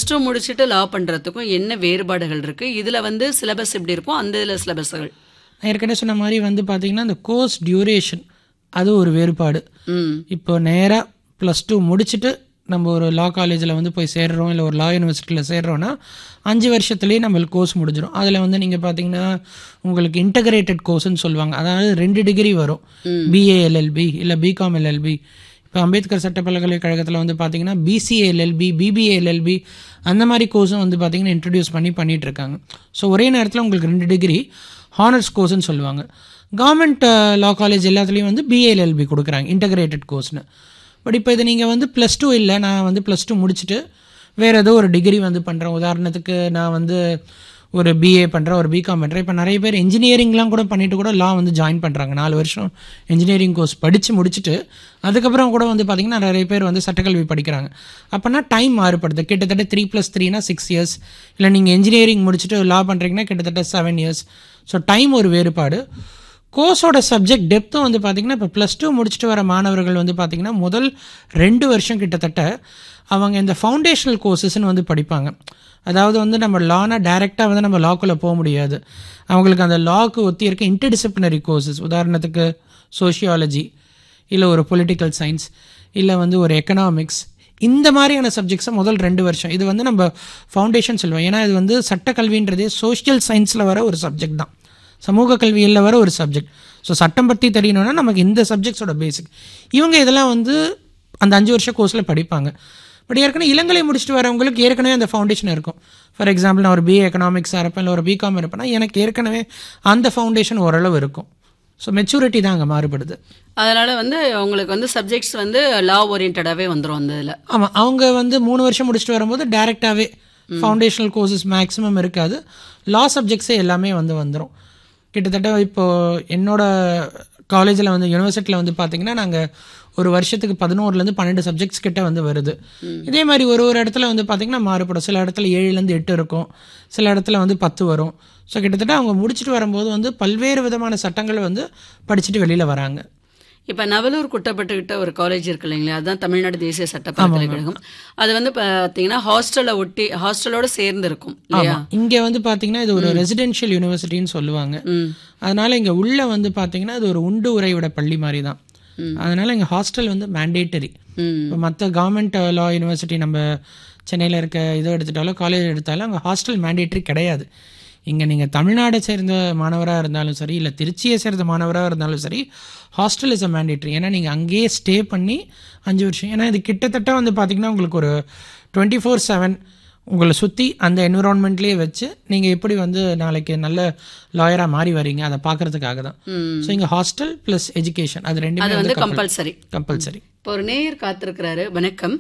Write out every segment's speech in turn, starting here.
Two முடிச்சுட்டு லா பண்றதுக்கும் என்ன வேறுபாடுகள் இருக்கு இதுல வந்து சிலபஸ் எப்படி இருக்கும் அந்த இதுல சிலபஸ்கள் நான் ஏற்கனவே சொன்ன மாதிரி வந்து பார்த்தீங்கன்னா இந்த கோர்ஸ் டியூரேஷன் அது ஒரு வேறுபாடு ம் இப்போ நேராக ப்ளஸ் டூ முடிச்சுட்டு நம்ம ஒரு லா காலேஜில் வந்து போய் சேர்றோம் இல்லை ஒரு லா யூனிவர்சிட்டியில் சேர்றோன்னா அஞ்சு வருஷத்துலேயே நம்மளுக்கு கோர்ஸ் முடிஞ்சிடும் அதில் வந்து நீங்கள் பார்த்தீங்கன்னா உங்களுக்கு இன்டகிரேட்டட் கோர்ஸ்னு சொல்லுவாங்க அதாவது ரெண்டு டிகிரி வரும் பிஏ எல்எல்பி இல்லை பிகாம் எல்எல்பி இப்போ அம்பேத்கர் சட்ட பல்கலைக்கழகத்தில் வந்து பார்த்தீங்கன்னா பிசிஏ எல்எல்பி பிபிஏ எல்எல்பி அந்த மாதிரி கோர்ஸும் வந்து பார்த்தீங்கன்னா இன்ட்ரடியூஸ் பண்ணி பண்ணிட்டு இருக்காங்க ஸோ ஒரே நேரத்தில் உங்களுக்கு ரெண்டு டிகிரி ஹானர்ஸ் கோர்ஸ்னு சொல்லுவாங்க கவர்மெண்ட் லா காலேஜ் எல்லாத்துலேயும் வந்து பிஏஎல்எல்பி கொடுக்குறாங்க இன்டகிரேட்டட் கோர்ஸ்னு பட் இப்போ இது நீங்கள் வந்து ப்ளஸ் டூ இல்லை நான் வந்து ப்ளஸ் டூ முடிச்சுட்டு வேறு ஏதோ ஒரு டிகிரி வந்து பண்ணுறேன் உதாரணத்துக்கு நான் வந்து ஒரு பிஏ பண்ணுறேன் ஒரு பிகாம் பண்ணுறேன் இப்போ நிறைய பேர் இன்ஜினியரிங்லாம் கூட பண்ணிட்டு கூட லா வந்து ஜாயின் பண்ணுறாங்க நாலு வருஷம் இன்ஜினியரிங் கோர்ஸ் படித்து முடிச்சுட்டு அதுக்கப்புறம் கூட வந்து பார்த்திங்கன்னா நிறைய பேர் வந்து சட்டக்கல்வி படிக்கிறாங்க அப்போனா டைம் மாறுபடுது கிட்டத்தட்ட த்ரீ ப்ளஸ் த்ரீனா சிக்ஸ் இயர்ஸ் இல்லை நீங்கள் இன்ஜினியரிங் முடிச்சுட்டு லா பண்ணுறீங்கன்னா கிட்டத்தட்ட செவன் இயர்ஸ் ஸோ டைம் ஒரு வேறுபாடு கோர்ஸோட சப்ஜெக்ட் டெப்த்தும் வந்து பார்த்திங்கன்னா இப்போ ப்ளஸ் டூ முடிச்சுட்டு வர மாணவர்கள் வந்து பார்த்திங்கன்னா முதல் ரெண்டு வருஷம் கிட்டத்தட்ட அவங்க இந்த ஃபவுண்டேஷனல் கோர்சஸ்ன்னு வந்து படிப்பாங்க அதாவது வந்து நம்ம லானா டைரெக்டாக வந்து நம்ம லாக்குள்ளே போக முடியாது அவங்களுக்கு அந்த லாக்கு ஒத்தி இருக்க இன்டர்டிசிப்ளினரி கோர்சஸ் உதாரணத்துக்கு சோஷியாலஜி இல்லை ஒரு பொலிட்டிக்கல் சயின்ஸ் இல்லை வந்து ஒரு எக்கனாமிக்ஸ் இந்த மாதிரியான சப்ஜெக்ட்ஸை முதல் ரெண்டு வருஷம் இது வந்து நம்ம ஃபவுண்டேஷன் சொல்லுவோம் ஏன்னா இது வந்து சட்டக்கல்வின்றதே சோஷியல் சயின்ஸில் வர ஒரு சப்ஜெக்ட் தான் சமூக கல்வியில் வர ஒரு சப்ஜெக்ட் ஸோ சட்டம் பற்றி தெரியணும்னா நமக்கு இந்த சப்ஜெக்ட்ஸோட பேசிக் இவங்க இதெல்லாம் வந்து அந்த அஞ்சு வருஷ கோர்ஸில் படிப்பாங்க பட் ஏற்கனவே இளங்கலை முடிச்சுட்டு வரவங்களுக்கு ஏற்கனவே அந்த ஃபவுண்டேஷன் இருக்கும் ஃபார் எக்ஸாம்பிள் நான் ஒரு பிஏ எக்கனாமிக்ஸாக இருப்பேன் இல்லை ஒரு பிகாம் இருப்பேன்னா எனக்கு ஏற்கனவே அந்த ஃபவுண்டேஷன் ஓரளவு இருக்கும் ஸோ மெச்சூரிட்டி தான் அங்கே மாறுபடுது அதனால வந்து உங்களுக்கு வந்து சப்ஜெக்ட்ஸ் வந்து லா ஓரியன்டாவே வந்துரும் அந்த இதுல ஆமாம் அவங்க வந்து மூணு வருஷம் முடிச்சுட்டு வரும்போது டேரெக்டாகவே ஃபவுண்டேஷனல் கோர்சஸ் மேக்ஸிமம் இருக்காது லா சப்ஜெக்ட்ஸே எல்லாமே வந்து வந்துடும் கிட்டத்தட்ட இப்போது என்னோட காலேஜில் வந்து யூனிவர்சிட்டியில் வந்து பார்த்தீங்கன்னா நாங்கள் ஒரு வருஷத்துக்கு பதினோருலேருந்து பன்னெண்டு சப்ஜெக்ட்ஸ் கிட்ட வந்து வருது இதே மாதிரி ஒரு ஒரு இடத்துல வந்து பார்த்தீங்கன்னா மாறுபடும் சில இடத்துல ஏழுலேருந்து எட்டு இருக்கும் சில இடத்துல வந்து பத்து வரும் ஸோ கிட்டத்தட்ட அவங்க முடிச்சுட்டு வரும்போது வந்து பல்வேறு விதமான சட்டங்கள் வந்து படிச்சுட்டு வெளியில் வராங்க இப்ப நவலூர் குட்டப்பட்டுக்கிட்ட ஒரு காலேஜ் இருக்கு இல்லைங்களா அதுதான் தமிழ்நாடு தேசிய சட்ட பல்கலைக்கழகம் அது வந்து பாத்தீங்கன்னா ஹாஸ்டலை ஒட்டி ஹாஸ்டலோட சேர்ந்து இருக்கும் இல்லையா இங்கே வந்து பார்த்தீங்கன்னா இது ஒரு ரெசிடென்ஷியல் யூனிவர்சிட்டின்னு சொல்லுவாங்க ம் அதனால இங்கே உள்ள வந்து பார்த்தீங்கன்னா இது ஒரு உண்டு உறைவிட பள்ளி மாதிரி தான் அதனால இங்கே ஹாஸ்டல் வந்து மேண்டேட்டரி ம் இப்போ மற்ற கவர்மெண்ட் லா யூனிவர்சிட்டி நம்ம சென்னையில் இருக்க இதை எடுத்துட்டாலும் காலேஜ் எடுத்தாலும் அங்கே ஹாஸ்டல் மேண்டேட்டரி கிடையாது இங்கே நீங்கள் தமிழ்நாடை சேர்ந்த மாணவராக இருந்தாலும் சரி இல்லை திருச்சியை சேர்ந்த மாணவராக இருந்தாலும் சரி ஹாஸ்டல் இஸ் அ மேண்டேட்ரி ஏன்னா நீங்கள் அங்கேயே ஸ்டே பண்ணி அஞ்சு வருஷம் ஏன்னா இது கிட்டத்தட்ட வந்து பார்த்தீங்கன்னா உங்களுக்கு ஒரு டுவெண்ட்டி ஃபோர் செவன் உங்களை சுற்றி அந்த என்விரான்மெண்ட்லேயே வச்சு நீங்கள் எப்படி வந்து நாளைக்கு நல்ல லாயராக மாறி வரீங்க அதை பார்க்கறதுக்காக தான் ம் ஸோ இங்கே ஹாஸ்டல் ப்ளஸ் எஜுகேஷன் அது அது ரெண்டுமே வந்து வந்து கம்பல்சரி கம்பல்சரி இப்போ ஒரு நேயர் காத்திருக்கிறாரு வணக்கம்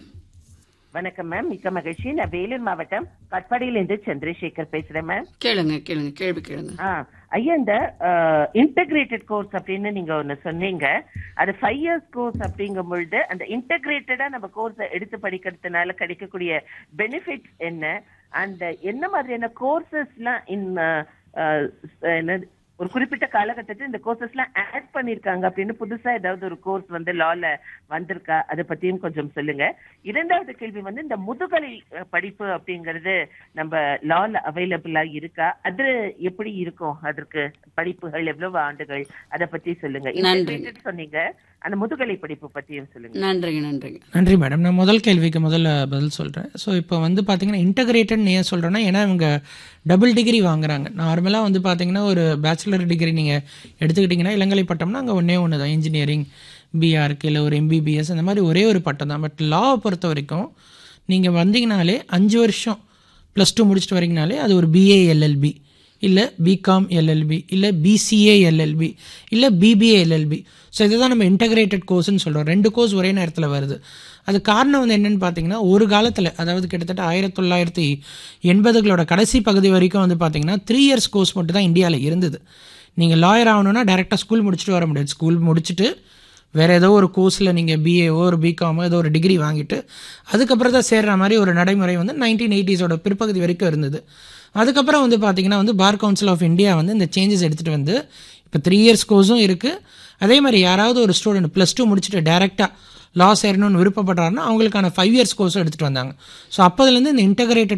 வணக்கம் மேம் மிக்க மகிழ்ச்சி நான் வேலூர் மாவட்டம் கட்பாடியிலிருந்து சந்திரசேகர் பேசுறேன் மேம் கேளுங்க கேளுங்க கேள்வி கேளுங்க ஆ, ஐயா இந்த இன்டகிரேட்டட் கோர்ஸ் அப்படின்னு நீங்க ஒன்னு சொன்னீங்க அது ஃபைவ் இயர்ஸ் கோர்ஸ் அப்படிங்கும் பொழுது அந்த இன்டகிரேட்டடா நம்ம கோர்ஸ் எடுத்து படிக்கிறதுனால கிடைக்கக்கூடிய பெனிஃபிட்ஸ் என்ன அண்ட் என்ன மாதிரியான கோர்சஸ்லாம் இன் என்னது ஒரு குறிப்பிட்ட காலகட்டத்தில் இந்த கோர்சஸ் எல்லாம் ஆட் பண்ணிருக்காங்க அப்படின்னு புதுசா ஏதாவது ஒரு கோர்ஸ் வந்து லால வந்திருக்கா அதை பத்தியும் கொஞ்சம் சொல்லுங்க இரண்டாவது கேள்வி வந்து இந்த முதுகலை அஹ், படிப்பு அப்படிங்கிறது நம்ம லால அவைலபிளா இருக்கா அது எப்படி இருக்கும் அதற்கு படிப்புகள் எவ்வளவு ஆண்டுகள் அதை பத்தி சொல்லுங்க நன்றி. Integrated சொன்னீங்க அந்த முதுகலை படிப்பு பற்றியும் சொல்லுங்க நன்றிங்க நன்றிங்க நன்றி மேடம் நான் முதல் கேள்விக்கு முதல்ல பதில் சொல்கிறேன் ஸோ இப்போ வந்து பார்த்தீங்கன்னா இன்டகிரேட்டட்னு ஏன் சொல்கிறேன்னா ஏன்னா இவங்க டபுள் டிகிரி வாங்குறாங்க நார்மலாக வந்து பார்த்தீங்கன்னா ஒரு பேச்சுலர் டிகிரி நீங்கள் எடுத்துக்கிட்டிங்கன்னா இளங்கலை பட்டம்னா அங்கே ஒன்றே ஒன்று தான் இன்ஜினியரிங் பிஆர்க்கு இல்லை ஒரு எம்பிபிஎஸ் அந்த மாதிரி ஒரே ஒரு பட்டம் தான் பட் லாவை பொறுத்த வரைக்கும் நீங்கள் வந்தீங்கனாலே அஞ்சு வருஷம் ப்ளஸ் டூ முடிச்சுட்டு வரீங்கனாலே அது ஒரு பிஏ எல்எல்பி இல்லை பிகாம் எல்எல்பி இல்லை பிசிஏ எல்எல்பி இல்லை பிபிஏ எல்எல்பி ஸோ இதுதான் நம்ம இன்டகிரேட்டட் கோர்ஸ்னு சொல்கிறோம் ரெண்டு கோர்ஸ் ஒரே நேரத்தில் வருது அது காரணம் வந்து என்னன்னு பார்த்தீங்கன்னா ஒரு காலத்தில் அதாவது கிட்டத்தட்ட ஆயிரத்தி தொள்ளாயிரத்தி எண்பதுகளோட கடைசி பகுதி வரைக்கும் வந்து பார்த்தீங்கன்னா த்ரீ இயர்ஸ் கோர்ஸ் மட்டும் தான் இந்தியாவில் இருந்தது நீங்கள் லாயர் ஆகணும்னா டேரெக்டாக ஸ்கூல் முடிச்சுட்டு வர முடியாது ஸ்கூல் முடிச்சுட்டு வேறு ஏதோ ஒரு கோர்ஸில் நீங்கள் பிஏஓ ஒரு பிகாமோ ஏதோ ஒரு டிகிரி வாங்கிட்டு அதுக்கப்புறம் தான் சேர்ற மாதிரி ஒரு நடைமுறை வந்து நைன்டீன் எயிட்டிஸோட பிற்பகுதி வரைக்கும் இருந்தது அதுக்கப்புறம் வந்து பார்த்தீங்கன்னா வந்து பார் கவுன்சில் ஆஃப் இந்தியா வந்து இந்த சேஞ்சஸ் எடுத்துகிட்டு வந்து இப்போ த்ரீ இயர்ஸ் கோர்ஸும் இருக்குது அதே மாதிரி யாராவது ஒரு ஸ்டூடெண்ட் ப்ளஸ் டூ முடிச்சுட்டு டேரெக்டாக லா சேரணும்னு விருப்பப்படுறாருன்னா அவங்களுக்கான ஃபைவ் இயர்ஸ் கோர்ஸும் எடுத்துகிட்டு வந்தாங்க ஸோ அப்போதுலேருந்து இந்த இன்டகிரேட்டட்